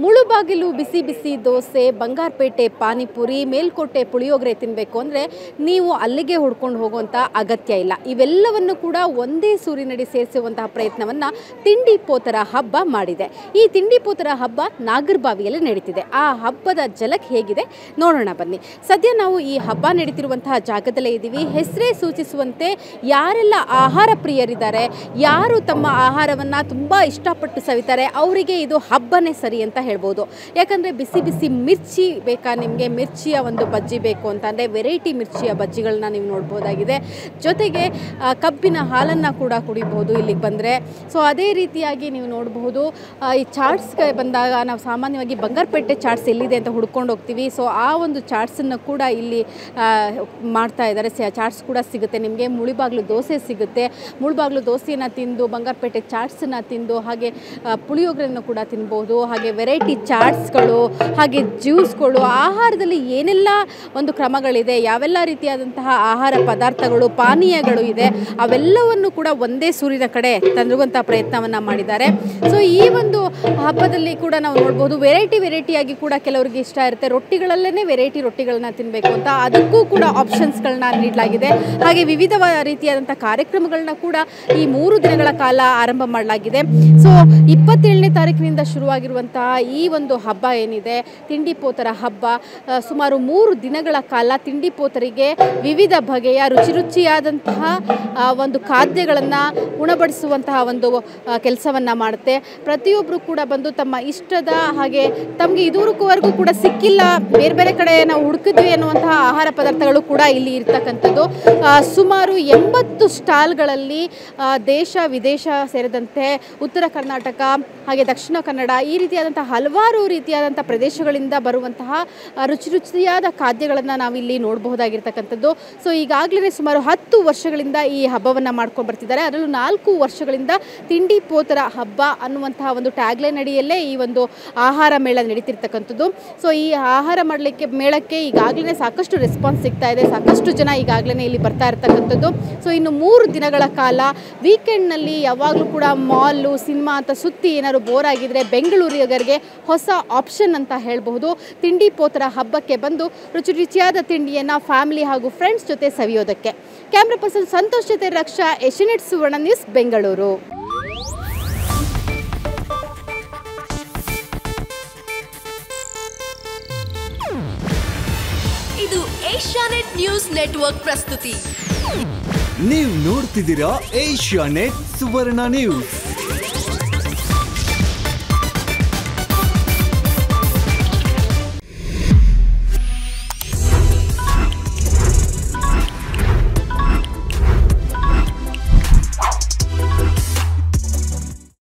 ಮುಳುಬಾಗಿಲು ಬಿಸಿ ಬಿಸಿ ದೋಸೆ ಬಂಗಾರಪೇಟೆ ಪಾನಿಪುರಿ ಮೇಲ್ಕೋಟೆ ಪುಳಿಯೋಗರೆ ತಿನ್ನಬೇಕು ಅಂದರೆ ನೀವು ಅಲ್ಲಿಗೆ ಹುಡ್ಕೊಂಡು ಹೋಗುವಂಥ ಅಗತ್ಯ ಇಲ್ಲ ಇವೆಲ್ಲವನ್ನು ಕೂಡ ಒಂದೇ ಸೂರಿನಡಿ ಸೇರಿಸುವಂತಹ ಪ್ರಯತ್ನವನ್ನು ತಿಂಡಿ ಪೋತರ ಹಬ್ಬ ಮಾಡಿದೆ ಈ ತಿಂಡಿ ಪೋತರ ಹಬ್ಬ ನಾಗರಬಾವಿಯಲ್ಲಿ ನಡೀತಿದೆ ಆ ಹಬ್ಬದ ಜಲಕ್ ಹೇಗಿದೆ ನೋಡೋಣ ಬನ್ನಿ ಸದ್ಯ ನಾವು ಈ ಹಬ್ಬ ನಡೀತಿರುವಂತಹ ಜಾಗದಲ್ಲೇ ಇದ್ದೀವಿ ಹೆಸರೇ ಸೂಚಿಸುವಂತೆ ಯಾರೆಲ್ಲ ಆಹಾರ ಪ್ರಿಯರಿದ್ದಾರೆ ಯಾರು ತಮ್ಮ ಆಹಾರವನ್ನು ತುಂಬ ಇಷ್ಟಪಟ್ಟು ಸವಿತಾರೆ ಅವರಿಗೆ ಇದು ಹಬ್ಬನೇ ಸರಿ ಅಂತ ಹೇಳ್ಬೋದು ಯಾಕಂದರೆ ಬಿಸಿ ಬಿಸಿ ಮಿರ್ಚಿ ಬೇಕಾ ನಿಮಗೆ ಮಿರ್ಚಿಯ ಒಂದು ಬಜ್ಜಿ ಬೇಕು ಅಂತಂದರೆ ವೆರೈಟಿ ಮಿರ್ಚಿಯ ಬಜ್ಜಿಗಳನ್ನ ನೀವು ನೋಡ್ಬೋದಾಗಿದೆ ಜೊತೆಗೆ ಆ, ಕಬ್ಬಿನ ಹಾಲನ್ನು ಕೂಡ ಕುಡಿಬಹುದು ಇಲ್ಲಿಗೆ ಬಂದರೆ ಸೊ ಅದೇ ರೀತಿಯಾಗಿ ನೀವು ನೋಡಬಹುದು ಆ, ಈ ಚಾಟ್ಸ್ಗೆ ಬಂದಾಗ ನಾವು ಸಾಮಾನ್ಯವಾಗಿ ಬಂಗಾರಪೇಟೆ ಚಾಟ್ಸ್ ಎಲ್ಲಿದೆ ಅಂತ ಹುಡ್ಕೊಂಡು ಹೋಗ್ತೀವಿ ಸೊ ಆ ಒಂದು ಚಾಟ್ಸನ್ನು ಕೂಡ ಇಲ್ಲಿ ಆ, ಮಾಡ್ತಾ ಇದ್ದಾರೆ ಚಾಟ್ಸ್ ಕೂಡ ಸಿಗುತ್ತೆ ನಿಮಗೆ ಮುಳಿಬಾಗ್ಲು ದೋಸೆ ಸಿಗುತ್ತೆ ಮುಳುಬಾಗ್ಲು ದೋಸೆಯನ್ನು ತಿಂದು ಬಂಗಾರಪೇಟೆ ಚಾಟ್ಸನ್ನು ತಿಂದು ಹಾಗೆ ಆ, ಪುಳಿಯೋಗರೆಯನ್ನು ಕೂಡ ತಿನ್ಬೋದು ಹಾಗೆ ವೆರೈಟಿ ಚಾಟ್ಸ್ಗಳು ಹಾಗೆ ಜ್ಯೂಸ್ಗಳು ಆಹಾರದಲ್ಲಿ ಏನೆಲ್ಲ ಒಂದು ಕ್ರಮಗಳಿದೆ ಯಾವೆಲ್ಲ ರೀತಿಯಾದಂತಹ ಆಹಾರ ಪದಾರ್ಥಗಳು ಪಾನೀಯಗಳು ಇದೆ ಅವೆಲ್ಲವನ್ನು ಕೂಡ ಒಂದೇ ಸೂರ್ಯನ ಕಡೆ ತಂದಿರುವಂಥ ಪ್ರಯತ್ನವನ್ನು ಮಾಡಿದ್ದಾರೆ ಸೊ ಈ ಒಂದು ಹಬ್ಬದಲ್ಲಿ ಕೂಡ ನಾವು ನೋಡ್ಬೋದು ವೆರೈಟಿ ವೆರೈಟಿಯಾಗಿ ಕೂಡ ಕೆಲವರಿಗೆ ಇಷ್ಟ ಇರುತ್ತೆ ರೊಟ್ಟಿಗಳಲ್ಲೇ ವೆರೈಟಿ ರೊಟ್ಟಿಗಳನ್ನ ತಿನ್ನಬೇಕು ಅಂತ ಅದಕ್ಕೂ ಕೂಡ ಆಪ್ಷನ್ಸ್ಗಳನ್ನ ನೀಡಲಾಗಿದೆ ಹಾಗೆ ವಿವಿಧ ವ- ರೀತಿಯಾದಂಥ ಕಾರ್ಯಕ್ರಮಗಳನ್ನ ಕೂಡ ಈ ಮೂರು ದಿನಗಳ ಕಾಲ ಆರಂಭ ಮಾಡಲಾಗಿದೆ ಸೊ ಇಪ್ಪತ್ತೇಳನೇ ತಾರೀಕಿನಿಂದ ಶುರುವಾಗಿರುವಂತಹ ಈ ಒಂದು ಹಬ್ಬ ಏನಿದೆ ತಿಂಡಿ ಪೋತರ ಹಬ್ಬ ಆ, ಸುಮಾರು ಮೂರು ದಿನಗಳ ಕಾಲ ತಿಂಡಿ ಪೋತರಿಗೆ ವಿವಿಧ ಬಗೆಯ ರುಚಿ ರುಚಿಯಾದಂತಹ ಆ, ಒಂದು ಖಾದ್ಯಗಳನ್ನು ಉಣಬಡಿಸುವಂತಹ ಒಂದು ಕೆಲಸವನ್ನು ಮಾಡುತ್ತೆ ಪ್ರತಿಯೊಬ್ಬರು ಕೂಡ ಬಂದು ತಮ್ಮ ಇಷ್ಟದ ಹಾಗೆ ತಮಗೆ ಇದುವರೆಗೂ ಕೂಡ ಸಿಕ್ಕಿಲ್ಲ ಬೇರೆ ಬೇರೆ ಕಡೆ ನಾವು ಹುಡುಕಿದ್ವಿ ಅನ್ನುವಂತಹ ಆಹಾರ ಪದಾರ್ಥಗಳು ಕೂಡ ಇಲ್ಲಿ ಇರ್ತಕ್ಕಂಥದ್ದು ಆ, ಸುಮಾರು ಎಂಬತ್ತು ಸ್ಟಾಲ್ಗಳಲ್ಲಿ ಆ, ದೇಶ ವಿದೇಶ ಸೇರಿದಂತೆ ಉತ್ತರ ಕರ್ನಾಟಕ ಹಾಗೆ ದಕ್ಷಿಣ ಕನ್ನಡ ಈ ರೀತಿಯಾದಂಥ ಹಲವಾರು ರೀತಿಯಾದಂಥ ಪ್ರದೇಶಗಳಿಂದ ಬರುವಂತಹ ಆ, ರುಚಿ ರುಚಿಯಾದ ಖಾದ್ಯಗಳನ್ನು ನಾವಿಲ್ಲಿ ನೋಡಬಹುದಾಗಿರ್ತಕ್ಕಂಥದ್ದು ಸೊ ಈಗಾಗಲೇ ಸುಮಾರು ಹತ್ತು ವರ್ಷಗಳಿಂದ ಈ ಹಬ್ಬವನ್ನು ಮಾಡ್ಕೊಂಡು ಬರ್ತಿದ್ದಾರೆ ಅದರಲ್ಲೂ ನಾಲ್ಕು ವರ್ಷಗಳಿಂದ ತಿಂಡಿ ಪೋತರ ಹಬ್ಬ ಅನ್ನುವಂತಹ ಒಂದು ಟ್ಯಾಗ್ಲೈನ್ ಅಡಿಯಲ್ಲೇ ಈ ಒಂದು ಆಹಾರ ಮೇಳ ನಡೀತಿರ್ತಕ್ಕಂಥದ್ದು ಸೊ ಈ ಆಹಾರ ಮಾಡಲಿಕ್ಕೆ ಮೇಳಕ್ಕೆ ಈಗಾಗಲೇ ಸಾಕಷ್ಟು ರೆಸ್ಪಾನ್ಸ್ ಸಿಗ್ತಾ ಇದೆ ಸಾಕಷ್ಟು ಜನ ಈಗಾಗಲೇ ಇಲ್ಲಿ ಬರ್ತಾ ಇರ್ತಕ್ಕಂಥದ್ದು ಸೊ ಇನ್ನು ಮೂರು ದಿನಗಳ ಕಾಲ ವೀಕೆಂಡ್ನಲ್ಲಿ ಯಾವಾಗಲೂ ಕೂಡ ಮಾಲು ಸಿನಿಮಾ ಅಂತ ಸುತ್ತಿ ಏನಾದ್ರು ಬೋರ್ ಆಗಿದ್ರೆ ಬೆಂಗಳೂರಿಗರಿಗೆ ಹೊಸ ಆಪ್ಷನ್ ಅಂತ ಹೇಳಬಹುದು ತಿಂಡಿ ಪೋತರ ಹಬ್ಬಕ್ಕೆ ಬಂದು ರುಚಿ ರುಚಿಯಾದ ತಿಂಡಿಯನ್ನು ಫ್ಯಾಮಿಲಿ ಹಾಗೂ ಫ್ರೆಂಡ್ಸ್ ಜೊತೆ ಸವಿಯೋದಕ್ಕೆ ಕ್ಯಾಮ್ರಾ ಪರ್ಸನ್ ಸಂತೋಷ್ ಜೊತೆ ರಕ್ಷಾ ಏಷ್ಯನೆಟ್ ಸುವರ್ಣ ನ್ಯೂಸ್ ಬೆಂಗಳೂರು ಇದು ಏಷ್ಯಾನೆಟ್ ನ್ಯೂಸ್ ನೆಟ್ವರ್ಕ್ ಪ್ರಸ್ತುತಿ ನೀವು ನೋಡ್ತಿದ್ದೀರಾ ಏಷ್ಯಾ ನೆಟ್ ಸುವರ್ಣ ನ್ಯೂಸ್